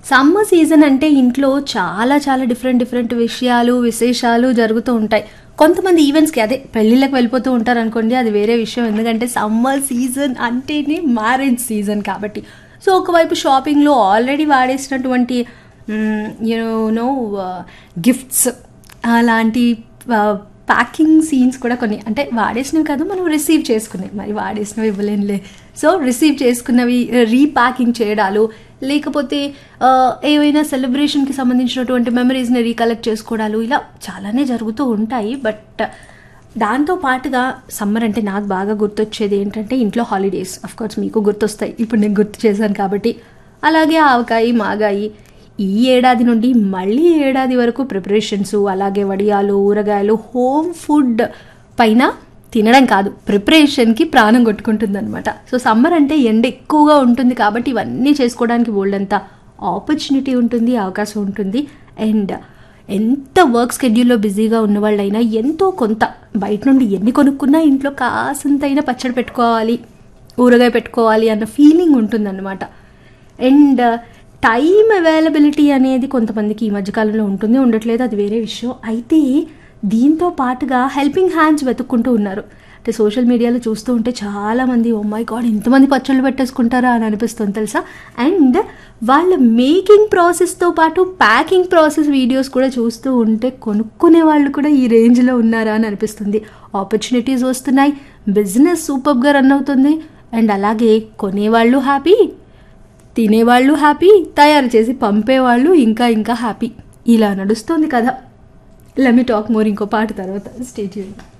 summer season అంటే ఇంట్లో చాలా చాలా డిఫరెంట్ డిఫరెంట్ విషయాలు విశేషాలు జరుగుతూ ఉంటాయి కొంతమంది ఈవెంట్స్కి అదే పెళ్ళిళ్ళకి వెళ్ళిపోతూ ఉంటారు అనుకోండి అది వేరే విషయం ఎందుకంటే సమ్మర్ సీజన్ అంటేనే మ్యారేజ్ సీజన్ కాబట్టి సో ఒకవైపు షాపింగ్లో ఆల్రెడీ వాడేసినటువంటి యూనో గిఫ్ట్స్ అలాంటి ప్యాకింగ్ సీన్స్ కూడా కొన్ని అంటే వాడేసినవి కాదు మనం రిసీవ్ చేసుకునేవి మరి వాడేసినవి ఇవ్వలేనులే సో రిసీవ్ చేసుకున్నవి రీప్యాకింగ్ చేయడాలు లేకపోతే ఆ, ఏవైనా సెలబ్రేషన్కి సంబంధించినటువంటి మెమరీస్ని రీకలెక్ట్ చేసుకోవడాలు ఇలా చాలానే జరుగుతూ ఉంటాయి బట్ దాంతో పాటుగా సమ్మర్ అంటే నాకు బాగా గుర్తొచ్చేది ఏంటంటే ఇంట్లో హాలిడేస్ అఫ్ కోర్స్ మీకు గుర్తొస్తాయి ఇప్పుడు నేను గుర్తు చేశాను కాబట్టి అలాగే ఆవకాయి మాగాయి ఈ ఏడాది నుండి మళ్ళీ ఏడాది వరకు ప్రిపరేషన్స్ అలాగే వడియాలు ఊరగాయలు హోమ్ ఫుడ్ పైన తినడం కాదు ప్రిపరేషన్కి ప్రాణం కొట్టుకుంటుందన్నమాట సో సమ్మర్ అంటే ఎండ ఎక్కువగా ఉంటుంది కాబట్టి ఇవన్నీ చేసుకోవడానికి బోల్డంత ఆపర్చునిటీ ఉంటుంది అవకాశం ఉంటుంది అండ్ ఎంత వర్క్ స్కెడ్యూల్లో బిజీగా ఉన్న వాళ్ళైనా ఎంతో కొంత బయట నుండి ఎన్ని కొనుక్కున్నా ఇంట్లో కాసంతైనా పచ్చడి పెట్టుకోవాలి ఊరగాయ పెట్టుకోవాలి అన్న ఫీలింగ్ ఉంటుందన్నమాట అండ్ టైం అవైలబిలిటీ అనేది కొంతమందికి ఈ మధ్యకాలంలో ఉంటుంది ఉండట్లేదు అది వేరే విషయం అయితే దీంతో పాటుగా హెల్పింగ్ హ్యాండ్స్ వెతుక్కుంటూ ఉన్నారు అంటే సోషల్ మీడియాలో చూస్తూ ఉంటే చాలామంది ఓ మై గాడ్ ఇంతమంది పచ్చళ్ళు పెట్టేసుకుంటారా అని అనిపిస్తుంది తెలుసా అండ్ వాళ్ళ మేకింగ్ ప్రాసెస్తో పాటు ప్యాకింగ్ ప్రాసెస్ వీడియోస్ కూడా చూస్తూ ఉంటే కొనుక్కునే వాళ్ళు కూడా ఈ రేంజ్లో ఉన్నారా అని అనిపిస్తుంది ఆపర్చునిటీస్ వస్తున్నాయి బిజినెస్ సూపర్గా రన్ అవుతుంది అండ్ అలాగే కొనేవాళ్ళు హ్యాపీ తినేవాళ్ళు హ్యాపీ తయారు చేసి పంపేవాళ్ళు ఇంకా ఇంకా హ్యాపీ ఇలా నడుస్తుంది కదా లెమి టాక్ మోర్ ఇంకో పాట తర్వాత stage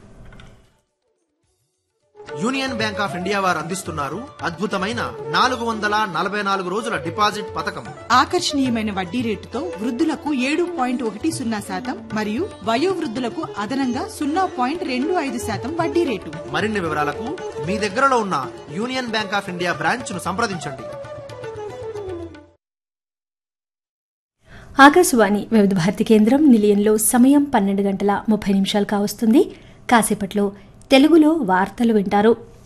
Union Bank of India వారు అందిస్తున్నారు అద్భుతమైన నాలుగు వందల నలభై నాలుగు రోజుల డిపాజిట్ పథకం ఆకర్షణీయమైన వడ్డీ రేటుతో వృద్ధులకు ఏడు పాయింట్ ఒకటి సున్నా శాతం మరియు వయోవృద్ధులకు అదనంగా సున్నా పాయింట్ రెండు ఐదు శాతం వడ్డీ రేటు మరిన్ని వివరాలకు మీ దగ్గరలో ఉన్న Union Bank of India branch ను సంప్రదించండి ఆకాశవాణి వివిధ భారతి కేంద్రం నిలయంలో సమయం పన్నెండు గంటల ముప్పై నిమిషాలు కావస్తుంది కాసేపట్లో తెలుగులో వార్తలు వింటారు